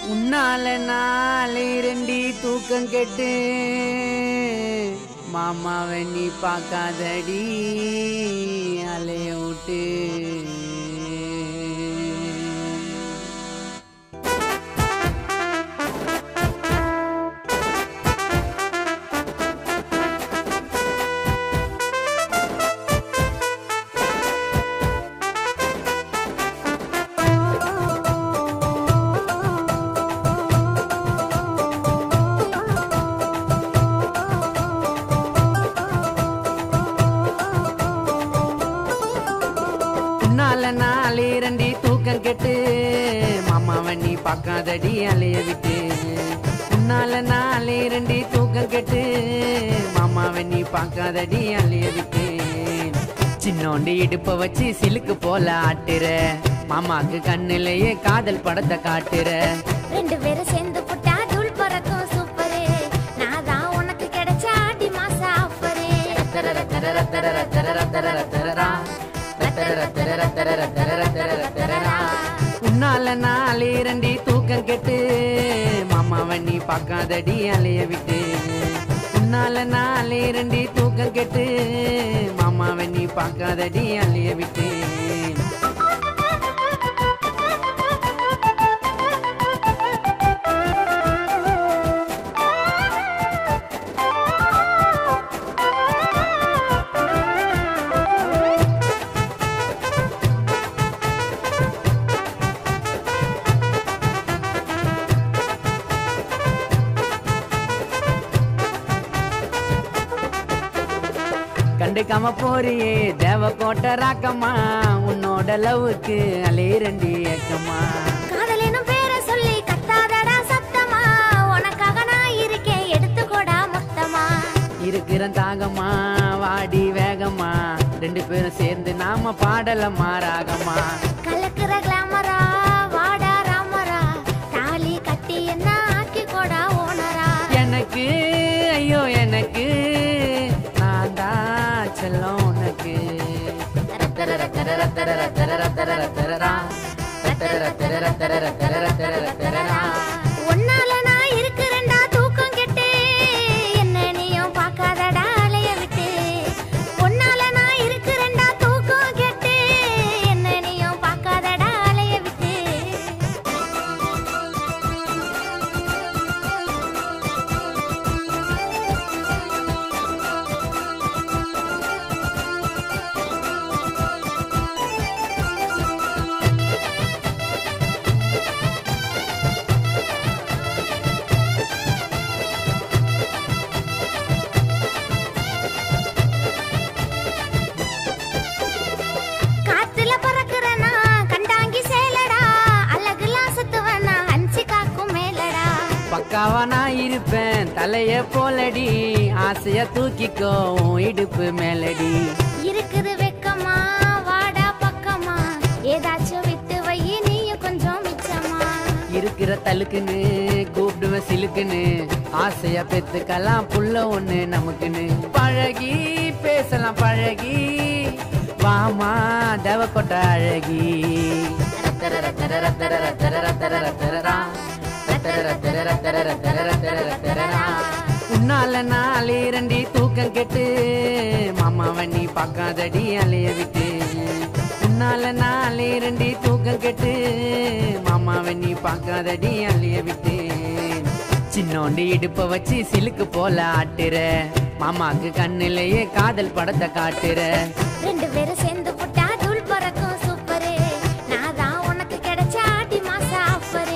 உன்னால நாளை ரெண்டி தூக்கம் கெட்டு மாமாவை நீ பார்க்காதடி அலைய விட்டு உன்னால நாளை ரெண்டி தூக்கம் கெட்டு மாமாவை நீ பார்க்காதடி அலைய விட்டு உன்னால நாளை ரெண்டி தூக்கம் கெட்டு மாமாவை நீ பார்க்காதடி அலைய விட்டு சின்னோண்டி இடுப்ப வச்சு சிலுக்கு போல ஆட்டுற மாமாக்கு கண்ணுலயே காதல் படத்தை காட்டுற ரெண்டு பேரும் சேர்ந்து புட்டா தூள் பறக்கும் சூப்பரு நான் தான் உனக்கு கிடைச்ச ஆடி மாச ஆஃபரு உன்னால நாளை ரெண்டி தூக்கம் கெட்டு மாமாவை நீ பார்க்காதடி அலைய விட்டு உன்னால நாளை ரெண்டி தூக்கம் கெட்டு மாமாவை நீ பார்க்காதடி அலைய விட்டு கண்டுக்காம போறியே தேவக்கோட்டை ராக்கம்மா உன்னோட லவ்வுக்கு அலையிரண்டி ஏக்கம்மா காதலினும் பேரை சொல்லி கத்தாதடா சத்தமா உனக்காக நான் இருக்கேன் எடுத்துக்கோடா மொத்தமா இருக்கிற தாகமா வாடி வேகமா ரெண்டு பேரும் சேர்ந்து நாம பாடலம்மா ராகமா கலக்குற கிளாமரா வாடா ராமரா தாலி கட்டி என்ன ஆக்கி கோடா ஓனரா எனக்கு ஐயோ எனக்கு நான் தான் செல்லம் உனக்கு உன்னால நான் இருக்கிறேன்டா தூக்கம் கெட்டு என்ன நீயும் பார்க்காதடா அலைய விட்டு உன்னால நான் இருக்கிறேன்டா தூக்கம் கெட்டு என்ன நீயும் பார்க்காதடா அலைய விட்டு காத்துல பறக்குறனா கண்டாங்கி சேலடா அழகுலாம் சுத்துவனா அஞ்சு காக்கும் மேலடா பக்காவா நான் இருப்பேன் தலைய போலடி ஆசைய தூக்கிக்கோ உன் இடுப்பு மேலடி இருக்குது வெக்கமா வாடா பக்கமா ஏதாச்சும் விட்டு வை நீயும் கொஞ்சம் மிச்சமா இருக்கிற தலுக்குன்னு கூப்பிடுவேன் சிலுக்குன்னு ஆசையா பெத்துக்கலாம் புள்ள ஒண்ணு நமக்குன்னு பழகி பேசலாம் பழகி வாமா தேவக்கொட்ட அழகி உன்னால நாளை ரெண்டி தூக்கம் கெட்டு மாமாவை நீ பார்க்காதடி அலைய விட்டு உன்னால நாளை ரெண்டி தூக்கம் கெட்டு மாமாவை நீ பார்க்காதடி அலைய விட்டு சின்னோண்டி இடுப்ப வச்சு சிலுக்கு போல ஆட்டுற மாமாக்கு கண்ணுலயே காதல் படத்தை காட்டுற ரெண்டு பேரும் சேர்ந்து புட்டா தூள் பறக்கும் சூப்பரு நான் தான் உனக்கு கிடைச்ச ஆடி மாச ஆஃபரு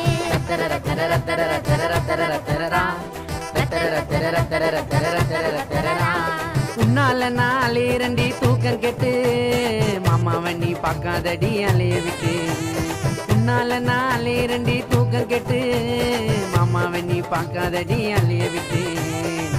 உன்னால நாளை ரெண்டி தூக்கம் கெட்டு மாமாவை நீ பார்க்காதடி அலைய விட்டு உன்னால நாளை ரெண்டி தூக்கம் கெட்டு மாமாவை நீ பார்க்காதடி அலைய விட்டு